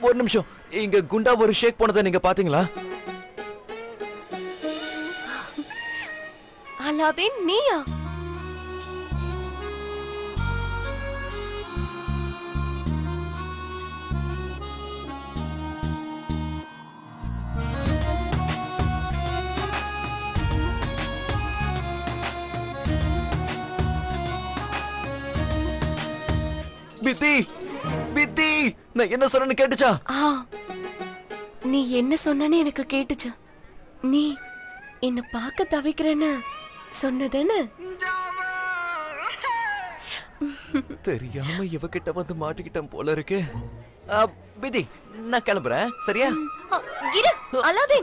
ஒரு நிமிஷம் இங்க குண்டா ஒரு ஷேக் போனதை நீங்க பாத்தீங்களா அலாதீன் நீயா பித்தி பித்தி நான் என்ன சொன்னேன்னு கேட்டுச்சா ஆ நீ என்ன சொன்னன்னு எனக்கு கேட்டுச்சு நீ என்ன பார்க்க தவிக்கிறேன்னு சொன்னதானே தெரியாம இவகிட்ட வந்து மாட்டிக்கிட்டேன் போல இருக்கு ஆ, பிதி நான் கிளம்புறேன் சரியா ஆ, இரு அலாதீன்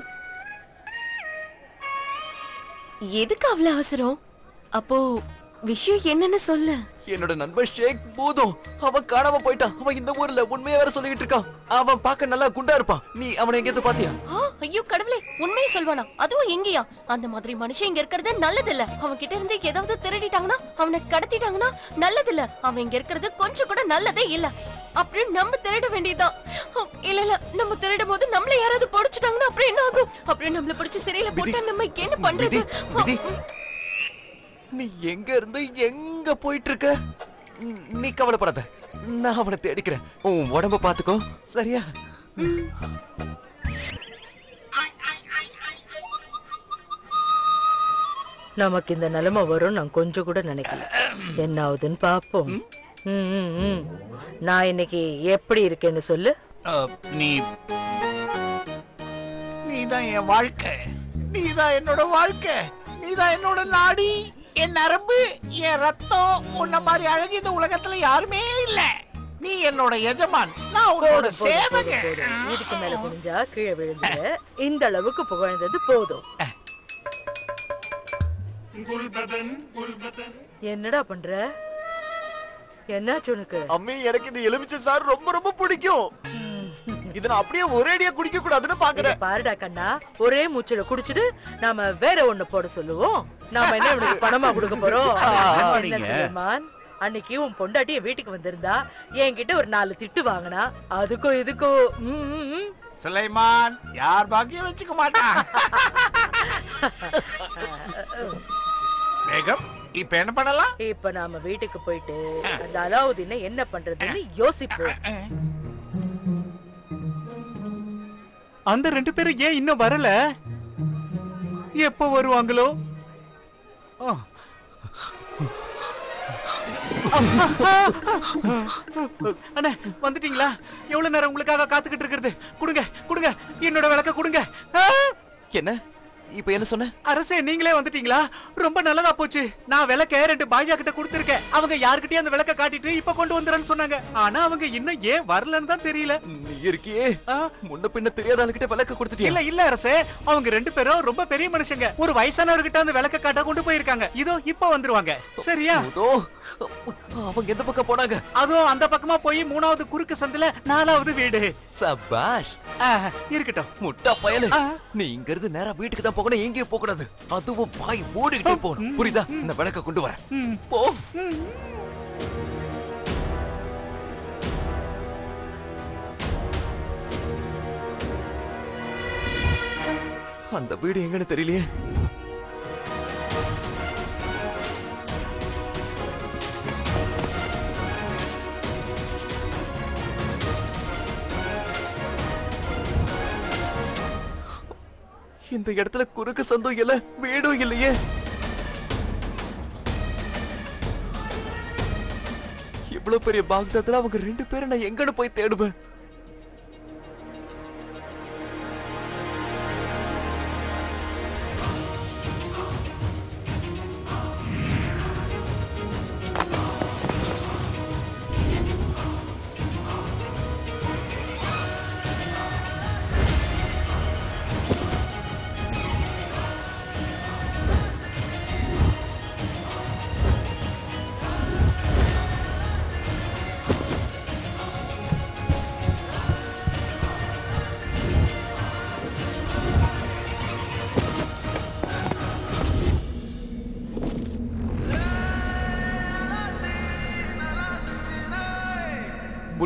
எதுக்கு அவ்வளவு அவசரம் அப்போ விஷயம் என்னன்னு சொல்லு என்னோட நண்பன் ஷேக் பூதம் அவன் காணாம போயிட்டான் அவன் இந்த ஊர்ல உண்மையா வேற சொல்லிட்டு இருக்கான் அவன் பார்க்க நல்லா குண்டா இருப்பான் நீ அவனை எங்கேயாவது பாத்தியா ஆ, ஐயோ கடவுளே உண்மையை சொல்வானா அதுவும் எங்கயா அந்த மாதிரி மனுஷன் இங்க இருக்கிறது நல்லது இல்ல அவன் கிட்ட இருந்து ஏதாவது திருடிட்டாங்கன்னா அவனை கடத்திட்டாங்கன்னா நல்லது இல்ல அவன் இங்க இருக்கிறது கொஞ்சம் கூட நல்லதே இல்ல அப்படின்னு நம்ம திருட வேண்டியதுதான் ஆ, இல்ல இல்ல நம்ம திருடும் போது நம்மள யாராவது பொடிச்சிட்டாங்கன்னா அப்புறம் என்ன ஆகும் அப்படியே நம்மள பிடிச்சு சிறையில போட்டா நம்ம என்ன பண்றது விதி, விதி. நீ எங்க இருந்து எங்க போயிட்டு இருக்க ம், நீ கவலைப்படாத நான் அவனை தேடிக்கிறேன் உன் உடம்ப பாத்துக்கோ சரியா நமக்கு இந்த நிலைமை வரும் நான் கொஞ்சம் கூட நினைக்கல என்ன ஆகுதுன்னு பாப்போம் ம், ம், ம். நான் இன்னைக்கு எப்படி இருக்கேன்னு சொல்லு அஹ், நீ நீதான் என் வாழ்க்கை நீதான் என்னோட வாழ்க்கை நீதான் என்னோட நாடி என் நரம்பு என் ரத்தம் உன்ன மாதிரி அழகு இந்த உலகத்துல யாருமே இல்ல நீ என்னோட எஜமான் நான் உன்னோட போதும், போதும், சேவகன் போதும், போதும். இதுக்கு மேல குனிஞ்சா கீழே விழுந்து இந்த அளவுக்கு புகழ்ந்தது போதும் என்னடா பண்ற என்னாச்சு உனக்கு அம்மி எனக்கு இந்த எலுமிச்சை சாறு ரொம்ப ரொம்ப பிடிக்கும் இத நான் அப்படியே ஒரேடியா குடிக்க கூடாதுன்னு இத பாக்குறேன் பாருடா கண்ணா ஒரே மூச்சுல குடிச்சிட்டு நாம வேற ஒண்ணு போட சொல்லுவோம் நாம என்ன உனக்கு பணமா கொடுக்க போறோம் என்ன சுலைமான் அன்னைக்கு உன் பொண்டாட்டி என் வீட்டுக்கு வந்திருந்தா என்கிட்ட ஒரு நாலு திட்டு வாங்கினா அதுக்கும் இதுக்கும் ம், ம், ம். சுலைமான் யார் பாக்கியம் வச்சுக்க மாட்டான் மேகம் இப்ப என்ன பண்ணலாம் இப்ப நாம வீட்டுக்கு போயிட்டு அந்த அலாவுதீனை என்ன பண்றதுன்னு யோசிப்போம் அந்த ரெண்டு பேரும் ஏன் இன்னும் வரல எப்போ வருவாங்களோ ஆ. அண்ணே வந்துட்டீங்களா எவ்வளவு நேரம் உங்களுக்காக காத்துக்கிட்டு இருக்கிறது கொடுங்க கொடுங்க என்னோட விளக்க கொடுங்க ஆ! என்ன இப்ப என்ன சொன்ன அரசே நீங்களே வந்துட்டீங்களா ரொம்ப நல்லதா போச்சு நான் விளக்க ரெண்டு பாய்ஜா கிட்ட கொடுத்திருக்கேன் அவங்க யாருக்கிட்டயும் அந்த விளக்க காட்டிட்டு இப்ப கொண்டு வந்துறேன்னு சொன்னாங்க ஆனா அவங்க இன்னும் ஏன் வரலன்னு தான் தெரியல நீ இருக்கியே ஆ? முன்ன பின்ன தெரியாத ஆளுகிட்ட விளக்க கொடுத்துட்டியா இல்ல இல்ல அரசே அவங்க ரெண்டு பேரும் ரொம்ப பெரிய மனுஷங்க ஒரு வயசானவர்கிட்ட அந்த விளக்க காட்ட கொண்டு போயிருக்காங்க இதோ இப்ப வந்துருவாங்க சரியா அதோ, அவங்க எந்த பக்கம் போனாங்க அதுவும் அந்த பக்கமா போய் மூணாவது குறுக்கு சந்துல நாலாவது வீடு சபாஷ் ஆ, இருக்கட்டும் முட்டா பயலு ஆ. நீ இங்க இருந்து நேரா வீட்டுக்கு தான் போகணும் எங்கேயும் போக கூடாது அதுவும் வாய் மூடிக்கிட்டே போகணும் புரியுதா இந்த விளக்க கொண்டு வரேன் ம். போ அந்த வீடு எங்கன்னு தெரியலையே இந்த இடத்துல குறுக்கு சந்தம் இல்ல வீடும் இல்லையே இவ்வளவு பெரிய பாக்தாத்ல அவங்க ரெண்டு பேரும் நான் எங்கன்னு போய் தேடுவேன்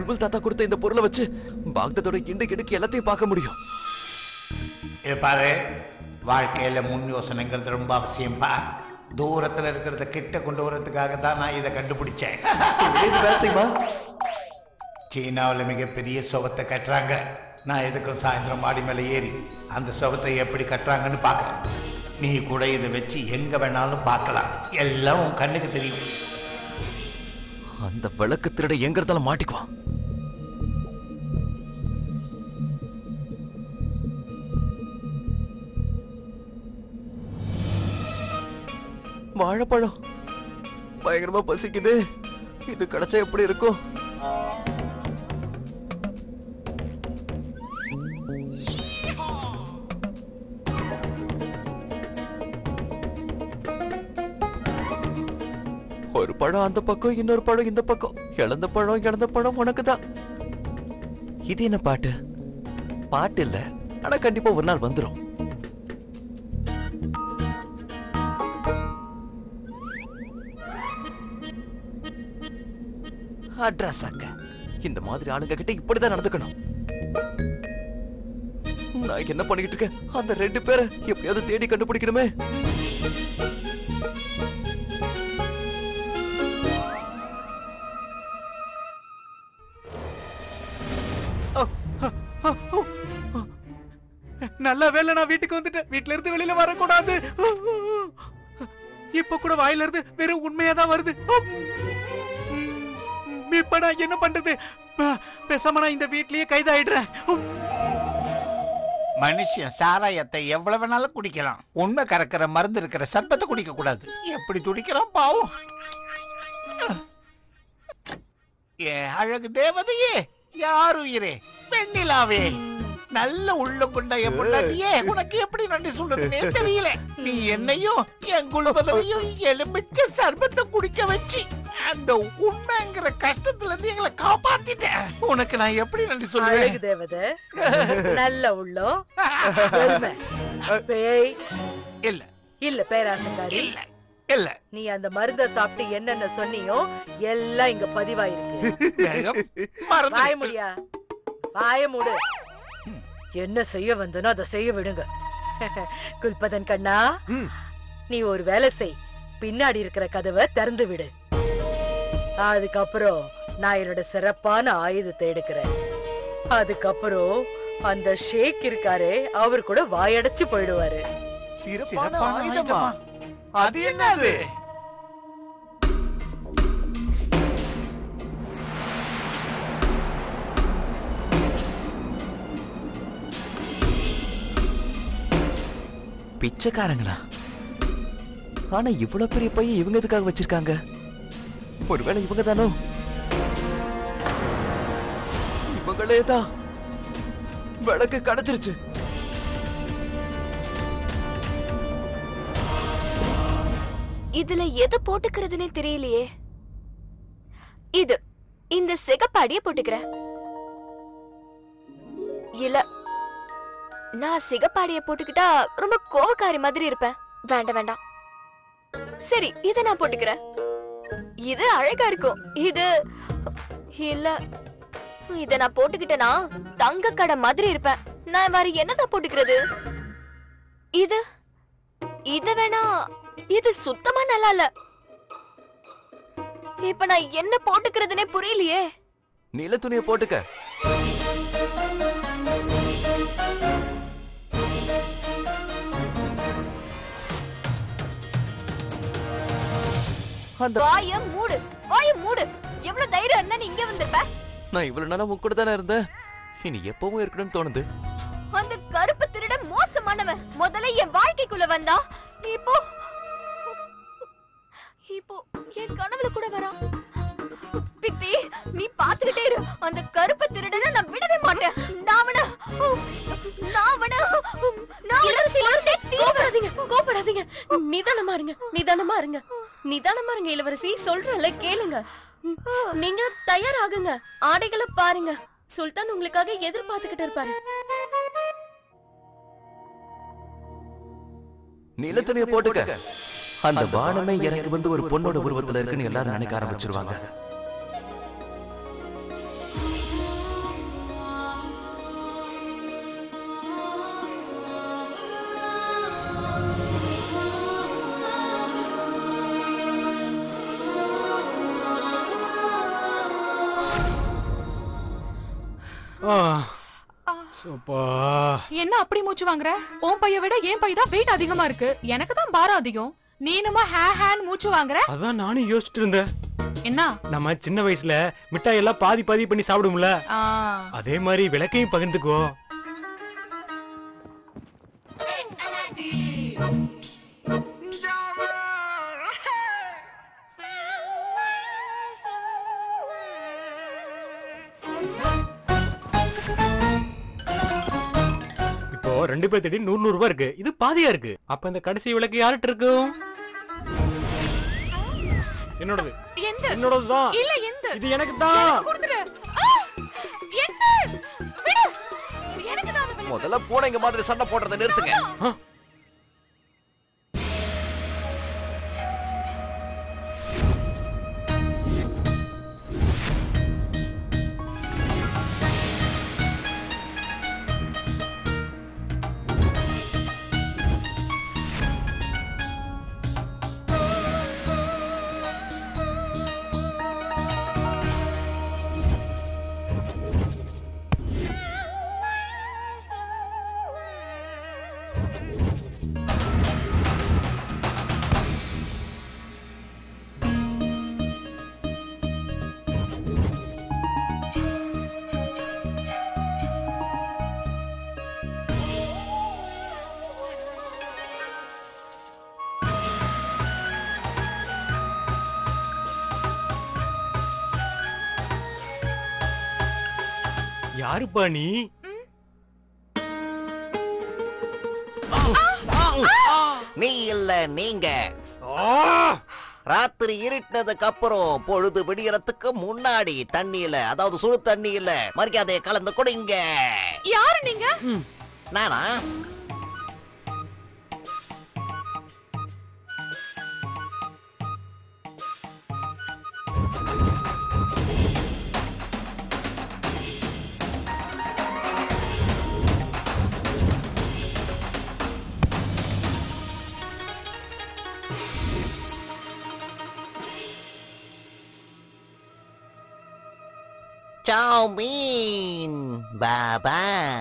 புல்புல் தாத்தா கொடுத்த இந்த பொருளை வச்சு பாக்தத்தோட இண்டு கிடுக்கு எல்லாத்தையும் பார்க்க முடியும் இது பாரு வாழ்க்கையில முன் யோசனைங்கிறது ரொம்ப அவசியம்பா தூரத்துல இருக்கிறத கிட்ட கொண்டு வரதுக்காக தான் நான் இதை கண்டுபிடிச்சேன் இது வேசைமா சீனாவில் மிகப்பெரிய சுவத்தை கட்டுறாங்க நான் எதுக்கும் சாயந்தரம் மாடி மேலே ஏறி அந்த சுவத்தை எப்படி கட்டுறாங்கன்னு பார்க்கறேன் நீ கூட இதை வச்சு எங்க வேணாலும் பார்க்கலாம் எல்லாம் உன் கண்ணுக்கு தெரியும் அந்த விளக்கு திருட எங்க இருந்தாலும் மாட்டிக்குவான் வாழைப்பழம் பயங்கரமா பசிக்குது இது கிடைச்சா எப்படி இருக்கும் ஒரு பழம் அந்த பக்கம் இன்னொரு பழம் இந்த பக்கம் இழந்த பழம் இழந்த பழம் உனக்கு தான் இது என்ன பாட்டு பாட்டு இல்ல ஆனா கண்டிப்பா ஒரு நாள் வந்துரும் அட்ரஸ் அங்க இந்த மாதிரி ஆளுங்க கிட்ட இப்படிதான் நடந்துக்கணும் நான் என்ன பண்ணிக்கிட்டு இருக்கேன் அந்த ரெண்டு பேரை எப்படியாவது தேடி கண்டுபிடிக்கணுமே நல்ல வேளை நான் வீட்டுக்கு வந்துட்டேன் வீட்ல இருந்து வெளியில வரக்கூடாது இப்ப கூட வாயில இருந்து வெறும் உண்மையா தான் வருது இப்ப நான் என்ன பண்றது ப- பேசாம நான் இந்த வீட்லயே கைதாயிடுறேன் மனுஷன் சாராயத்தை எவ்வளவு வேணாலும் குடிக்கலாம் உண்மை கறக்கிற மருந்து இருக்கிற சர்பத்தை குடிக்க கூடாது எப்படி துடிக்கிறான் பாவம் ஏ அழகு தேவதையே யார் உயிரே பெண்ணிலாவே நல்ல உள்ள கொண்ட என் பொண்டாட்டியே உனக்கு எப்படி நன்றி சொல்றதுன்னே தெரியல நீ என்னையும் என் குடும்பத்தையும் எலுமிச்ச சர்பத்தை குடிக்க வச்சு அந்த உண்மைங்கிற கஷ்டத்துல இருந்து எங்களை காப்பாத்திட்டேன் உனக்கு நான் எப்படி நன்றி அழகு சொல்லுவேன் தேவதை நல்ல உள்ளம் பெருமை பேய் இல்ல இல்ல பேராசங்காரி இல்ல இல்ல நீ அந்த மருந்த சாப்பிட்டு என்னென்ன சொன்னியோ எல்லாம் இங்க பதிவாயிருக்கு மறந்து வாய முடியா வாய மூடு என்ன செய்ய வந்தனோ அதை செய்ய விடுங்க குல்பதன் கண்ணா நீ ஒரு வேலை செய் பின்னாடி இருக்கிற கதவை திறந்து விடு அதுக்கப்புறம் நான் என்னோட சிறப்பான ஆயுதத்தை எடுக்கிறேன் அதுக்கப்புறம் அந்த ஷேக் இருக்காரே அவர் கூட வாயடைச்சு போயிடுவாரு சிறப்பான ஆயுதமா அது என்னது பிச்சைக்காரங்களா ஆனா இவ்வளவு பெரிய பையன் இவங்க எதுக்காக வச்சிருக்காங்க ஒருவேளை இவங்க தானோ இவங்களே தான் விளக்கு கிடைச்சிருச்சு இதுல எதை போட்டுக்கிறதுனே தெரியலையே இது இந்த சிகப்பாடிய போட்டுக்கிறேன் இல்ல நான் சிகப்பாடிய போட்டுக்கிட்டா ரொம்ப கோவக்காரி மாதிரி இருப்பேன் வேண்டாம் வேண்டாம் சரி இத நான் போட்டுக்கிறேன் இது அழகா இருக்கும் இது இல்ல இத நான் போட்டுக்கிட்டேனா தங்க கடை மாதிரி இருப்பேன் நான் வேற என்னதான் போட்டுக்கிறது இது இது வேணா இது சுத்தமா நல்லா இல்ல இப்ப நான் என்ன போட்டுக்கிறதுனே புரியலையே நீல துணியை போட்டுக்க அந்த வாய மூடு வாய மூடு எவ்வளவு தைரியம் இருந்தா நீ இங்க வந்திருப்ப நான் இவ்வளவு நாளா உன் கூட தானே இருந்தேன் இனி எப்பவும் இருக்கணும்னு தோணுது அந்த கருப்பு திருட மோசமானவன் முதல்ல என் வாழ்க்கைக்குள்ள வந்தா இப்போ இப்போ என் கனவுல கூட வரான் பிக்தி நீ பாத்துக்கிட்டே இரு அந்த கருப்பு திருடனை நான் விடவே மாட்டேன் நான் அவன நான் அவன நான் இளவரசி இளவரசி கோபப்படாதீங்க கோபப்படாதீங்க நிதானமா இருங்க நிதானமா இருங்க நிதானமா இருங்க இளவரசி சொல்றல கேளுங்க ம், நீங்க தயாராகுங்க ஆடைகளை பாருங்க சுல்தான் உங்களுக்காக எதிர்பார்த்துக்கிட்டு இருப்பாரு நீல துணியை போட்டுக்க அந்த வானமே இறங்கி வந்து ஒரு பொண்ணோட உருவத்துல இருக்குன்னு எல்லாரும் நினைக்க ஆரம்பிச்சிருவாங்க அப்படி மூச்சு வாங்குற உன் பைய விட என் பை தான் வெயிட் அதிகமா இருக்கு எனக்கு தான் பாரம் அதிகம் நீ என்னமோ ஹே ஹேன் மூச்சு வாங்குற அதான் நானும் யோசிச்சுட்டு இருந்தேன் என்ன நம்ம சின்ன வயசுல மிட்டாய் எல்லாம் பாதி பாதி பண்ணி சாப்பிடும்ல ஆ, அதே மாதிரி விளக்கையும் பகிர்ந்துக்கோ இப்போ ரெண்டு பேர் தேடி நூறு நூறு ரூபாய் இருக்கு இது பாதியா இருக்கு அப்ப இந்த கடைசி விளக்கு யார்கிட்ட இருக்கும் என்னோடது எந்த என்னோடதுதான் இல்ல எந்த இது எனக்கு தான் கொடுத்துரு ஆ, எந்த விடு எனக்கு தான் அந்த விளக்கு. முதல்ல பூனைங்க மாதிரி சண்டை போடுறதை நிறுத்துங்க யாருப்பா நீ நீ இல்ல நீங்க ராத்திரி இருட்டினதுக்கு அப்புறம் பொழுது விடியறதுக்கு முன்னாடி தண்ணியில அதாவது சுடு தண்ணியில மரியாதையை கலந்து குடிங்க யாரு நீங்க நானா சாவுமீன் பாபா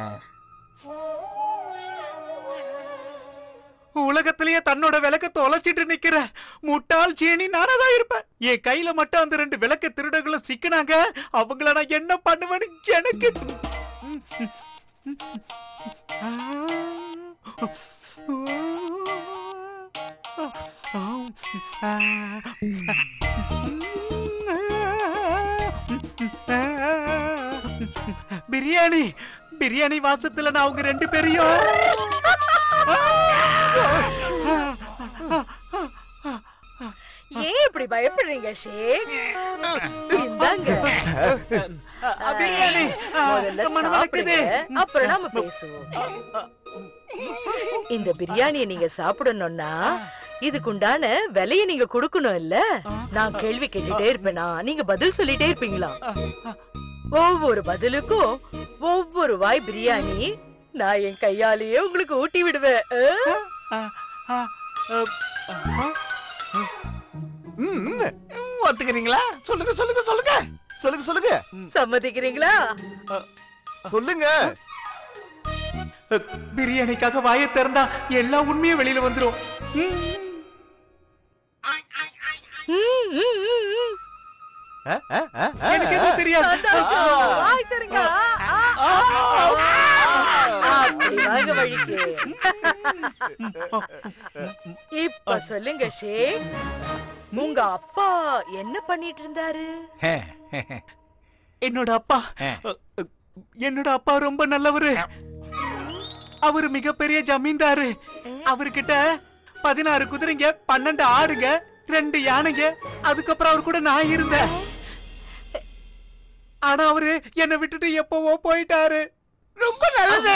உலகத்திலேயே தன்னோட விளக்க தொலைச்சிட்டு நிக்கிற முட்டாள் சீனி நானா தான் இருப்பேன் என் கையில மட்டும் அந்த ரெண்டு விளக்க திருடங்களும் சிக்கினாங்க அவங்கள நான் என்ன பண்ணுவேன்னு எனக்கு பிரியாணி பிரியாணி வாசத்துல நான் அவங்க ரெண்டு பேரையும் ஏன் இப்படி பயப்படுறீங்க ஷேக் இந்தாங்க பிரியாணி முதல்ல மனம் வலிக்குது. சாப்பிடுங்க அப்புறம் நாம பேசுவோம் இந்த பிரியாணியை நீங்க சாப்பிடணும்னா இதுக்குண்டான விலைய நீங்க கொடுக்கணும் இல்ல நான் கேள்வி கேட்டுட்டே இருப்பேனா நீங்க பதில் சொல்லிட்டே இருப்பீங்களா ஒவ்வொரு பதிலுக்கும் ஒவ்வொரு வாய் பிரியாணி நான் என் கையாலேயே உங்களுக்கு ஊட்டி விடுவேன் ஆ? ம், ஒத்துக்கிறீங்களா சொல்லுங்க சொல்லுங்க சொல்லுங்க சொல்லுங்க சொல்லுங்க சம்மதிக்கிறீங்களா சொல்லுங்க பிரியாணிக்காக வாயை திறந்தா எல்லா உண்மையும் வெளியில வந்துரும் ம். ம், ம், ம், ம். அஹ், அஹ், அஹ், அஹ். எனக்கு எதுவும் தெரியாது. சந்தோஷம். வாய் தருங்க. ஆ, ஆ, ஆ. அப்படி வாங்க வழிக்கு. இப்ப சொல்லுங்க ஷேக் உங்க அப்பா என்ன பண்ணிட்டு இருந்தாரு என்னோட அப்பா என்னோட அப்பா ரொம்ப நல்லவரு அவரு மிகப்பெரிய ஜமீன்தாரு அவர்கிட்ட பதினாறு குதிரைங்க பன்னெண்டு ஆடுங்க ரெண்டு யானைங்க அதுக்கப்புறம் அவர் கூட நான் இருந்தேன் ஆனா அவரு என்னை விட்டுட்டு எப்பவோ போயிட்டாரு ரொம்ப நல்லது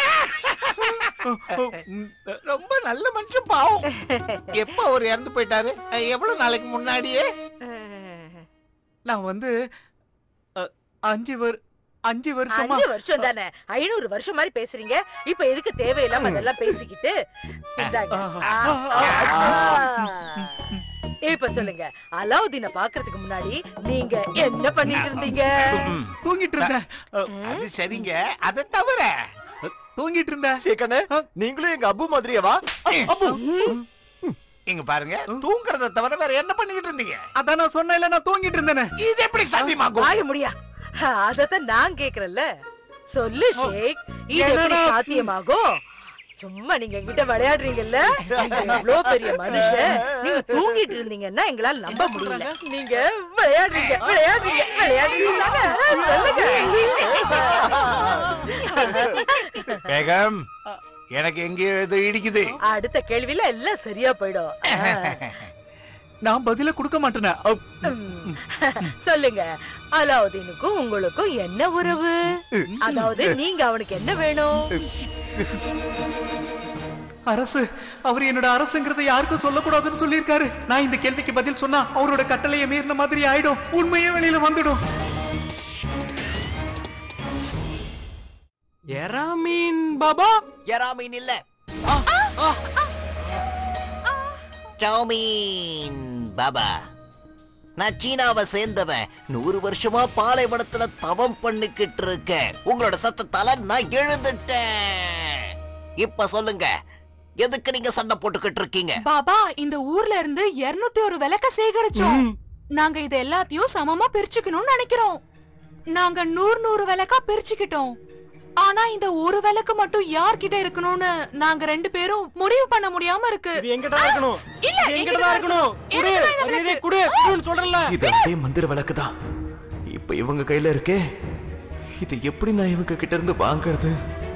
ரொம்ப நல்ல மனுஷன் பாவம் எப்ப அவர் இறந்து போயிட்டாரு எவ்வளவு நாளைக்கு முன்னாடியே நான் வந்து அ, அஞ்சு வர் அஞ்சு வருஷமா அஞ்சு வருஷம் தானே ஐநூறு வருஷம் மாதிரி பேசுறீங்க இப்ப எதுக்கு தேவையில்லாம அதெல்லாம் பேசிக்கிட்டு இந்தாங்க. ஆ, ஆ, ஆ. இப்ப சொல்லுங்க அலாவுதீனை பாக்குறதுக்கு முன்னாடி நீங்க என்ன பண்ணிட்டு இருந்தீங்க தூங்கிட்டு இருந்தேன் அ, அது சரிங்க அதை தவிர தூங்கிட்டு இருந்தேன் சேக்கண்ணே நீங்களும் எங்க அப்பு மாதிரியேவா அப்பு இங்க பாருங்க தூங்குறத தவிர வேற என்ன பண்ணிக்கிட்டு இருந்தீங்க அதான் நான் சொன்னேன்ல நான் தூங்கிட்டு இருந்தேனே இது எப்படி சாத்தியமாகும் வாய முடியா அதத்தான் நான் கேக்குறேன்ல சொல்லு ஷேக் இது எப்படி என்னடா? சாத்தியமாகும் சும்மா நீங்க என்கிட்ட விளையாடுறீங்கல்ல நீங்க எவ்வளவு பெரிய மனுஷன் நீங்க தூங்கிட்டு இருந்தீங்கன்னா எங்களால நம்ப முடியல நீங்க விளையாடுறீங்க விளையாடுறீங்க விளையாடுறீங்க சொல்லுங்க பேகம் எனக்கு எங்கேயோ இது இடிக்குது அடுத்த கேள்வியில எல்லாம் சரியா போயிடும் நான் பதில கொடுக்க மாட்டேனே அப், ம். சொல்லுங்க அலாவுதீனுக்கும் உங்களுக்கும் என்ன உறவு அதாவது நீங்க அவனுக்கு என்ன வேணும் அரசு அவர் என்னோட அரசுங்கிறத யாருக்கும் சொல்லக்கூடாதுன்னு சொல்லியிருக்காரு நான் இந்த கேள்விக்கு பதில் சொன்னா அவரோட கட்டளையை மீறின மாதிரி ஆயிடும் உண்மையே வெளியில வந்துடும் எராமீன் பாபா எறாமீன் இல்ல சௌமீன் பாபா நான் சீனாவை சேர்ந்தவன் நூறு வருஷமா பாலைவனத்துல தவம் பண்ணிக்கிட்டு இருக்கேன் உங்களோட சத்தத்தால நான் எழுந்துட்டேன் இப்ப சொல்லுங்க எதுக்கு நீங்க சண்டை போட்டுக்கிட்டு இருக்கீங்க பாபா இந்த ஊர்ல இருந்து 201 ஒரு விளக்க சேகரிச்சோம் நாங்க இது எல்லாத்தையும் சமமா பிரிச்சுக்கணும்னு நினைக்கிறோம் நாங்க நூறு நூறு விளக்கா பிரிச்சுக்கிட்டோம் ஆனா இந்த ஒரு விளக்கு மட்டும் யார்கிட்ட இருக்கணும்னு நாங்க ரெண்டு பேரும் முடிவு பண்ண முடியாம இருக்கு இது எங்கிட்ட இருக்கணும் இல்ல இது எங்கிட்ட தான் இருக்கணும் குடு எனக்கு தான் இந்த மரியாதையா விளக்கு. குடு குடுன்னு சொல்றல இது அப்படியே மந்திர விளக்கு தான் இப்ப இவங்க கையில இருக்கே இது எப்படி நான் இவங்க கிட்ட இருந்து வாங்குறது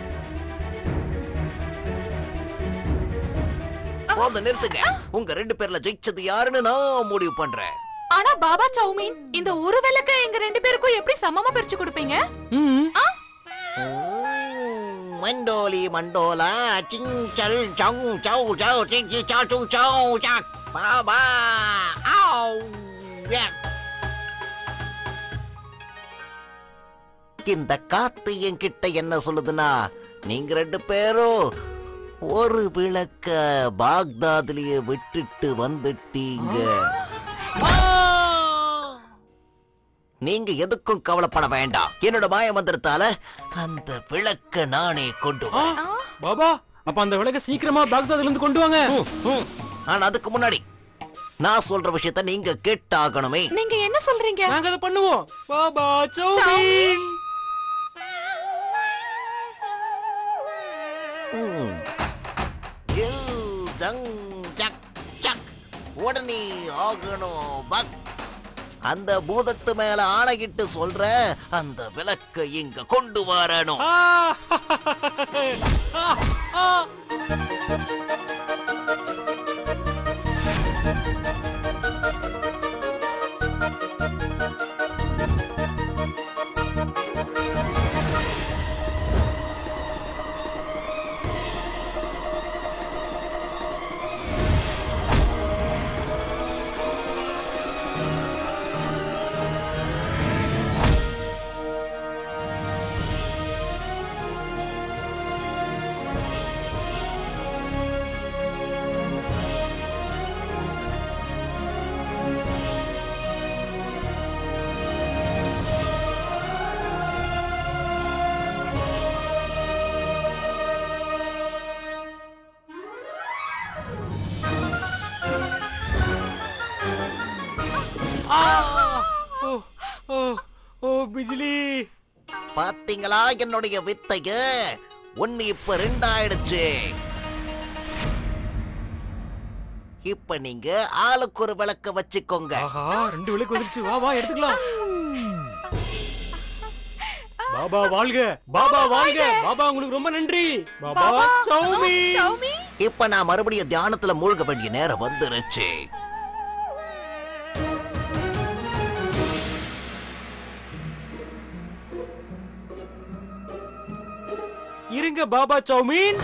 போதும் நிறுத்துங்க உங்க ரெண்டு பேர்ல ஜெயிச்சது யாருன்னு நான் முடிவு பண்றேன் ஆனா பாபா சௌமீன் இந்த ஒரு விளக்க எங்க ரெண்டு பேருக்கும் எப்படி சமமா பிரிச்சு கொடுப்பீங்க ஆ? மண்டோலி மண்டோலா சிங் சல் சங் சௌ சௌ சிங் சி சௌ சௌ சௌ சக் பாபா ஆவ் யா. இந்த காத்து என்கிட்ட என்ன சொல்லுதுன்னா நீங்க ரெண்டு பேரும் ஒரு விளக்க பாக்தாத்லயே விட்டுட்டு வந்துட்டீங்க நீங்க எதுக்கும் கவலைப்பட வேண்டாம் என்னோட மாய மந்திரத்தால அந்த விளக்க நானே கொண்டு வரேன். பாபா அப்ப அந்த விளக்க சீக்கிரமா பாக்தாத்ல இருந்து கொண்டு வாங்க ம். ஆனா அதுக்கு முன்னாடி நான் சொல்ற விஷயத்த நீங்க கேட்டாகணுமே நீங்க என்ன சொல்றீங்க நாங்க அதை பண்ணுவோம் பாபா சௌமீன் ம். இல் ஜங் ஜக் ஜக். உடனே ஆகணும் பக் அந்த பூதத்து மேல ஆணையிட்டு சொல்ற அந்த விளக்க இங்க கொண்டு வரணும் ஆ! ஆ! ஆ! ஓ ஓ ஓ பிஜிலி பாத்தீங்களா என்னுடைய வித்தைய ஒன்னு இப்ப ரெண்டாயிடுச்சு இப்ப நீங்க ஆளுக்கு ஒரு விளக்க வச்சுக்கோங்க ஆஹா ரெண்டு விளக்கு வந்துருச்சு வா வா எடுத்துக்கலாம் பாபா வாழ்க பாபா வாழ்க பாபா உங்களுக்கு ரொம்ப நன்றி பாபா சௌமீன் சௌமீன் இப்ப நான் மறுபடியும் தியானத்துல மூழ்க வேண்டிய நேரம் வந்துருச்சு இருங்க பாபா சௌமீன்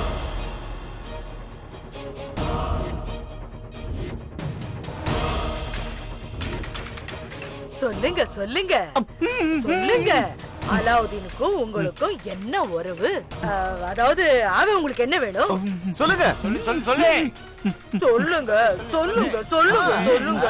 சொல்லுங்க சொல்லுங்க சொல்லுங்க அலாவுதீனுக்கும் உங்களுக்கும் என்ன உறவு அஹ், அதாவது அவன் உங்களுக்கு என்ன வேணும் சொல்லுங்க சொல்லு சொல்லு சொல்லு சொல்லுங்க சொல்லுங்க சொல்லுங்க சொல்லுங்க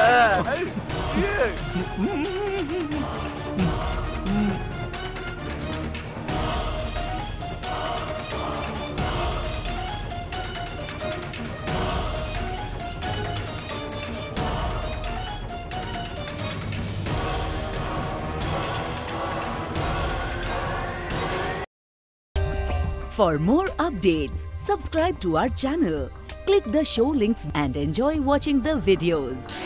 For more updates, subscribe to our channel, click the show links and enjoy watching the videos.